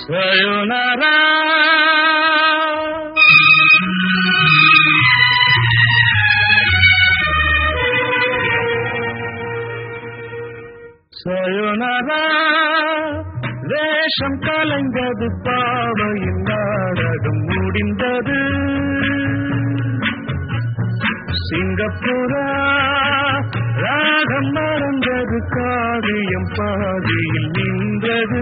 Sayonara. Sayonara. வேஷம் கலைந்தது பாவையின் நாடகம் முடிந்தது சிங்கப்பூரா ராகம் மறந்தது காவியம் பாதியில் நின்றது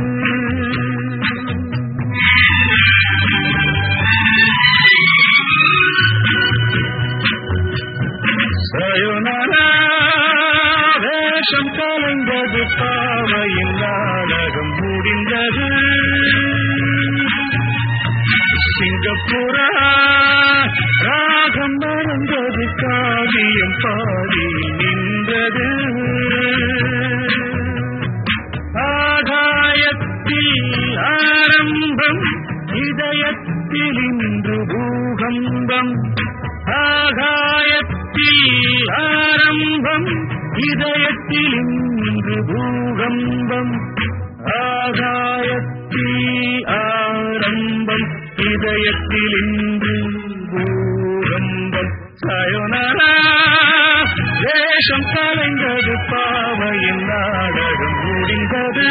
சயோனரா வேஷம் கலைந்தது பாவையின் நாடகம் முடிந்தது சிங்கப்பூரா ராகம் மறந்தது காவியம் பாடி நின்றது ஆகாயத்தில் ஆரம்பம் இதயத்தில் இன்று பூகம்பம் ஆகாயத்தில் ஆரம்பம் இதயத்தில் இன்று பூகம்பம் ஆகாயத்தில் ஆரம்பம் இதயத்தில் இன்று பூகம்பம் சயோனரா வேஷம் கலைந்தது பாவையின் நாடகம் முடிந்தது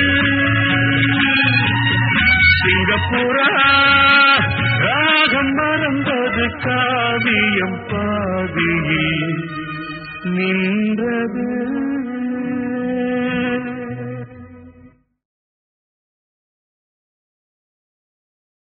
சிங்கப்பூரா ராகம் மறந்தது காவியம் பாதியில் நின்றது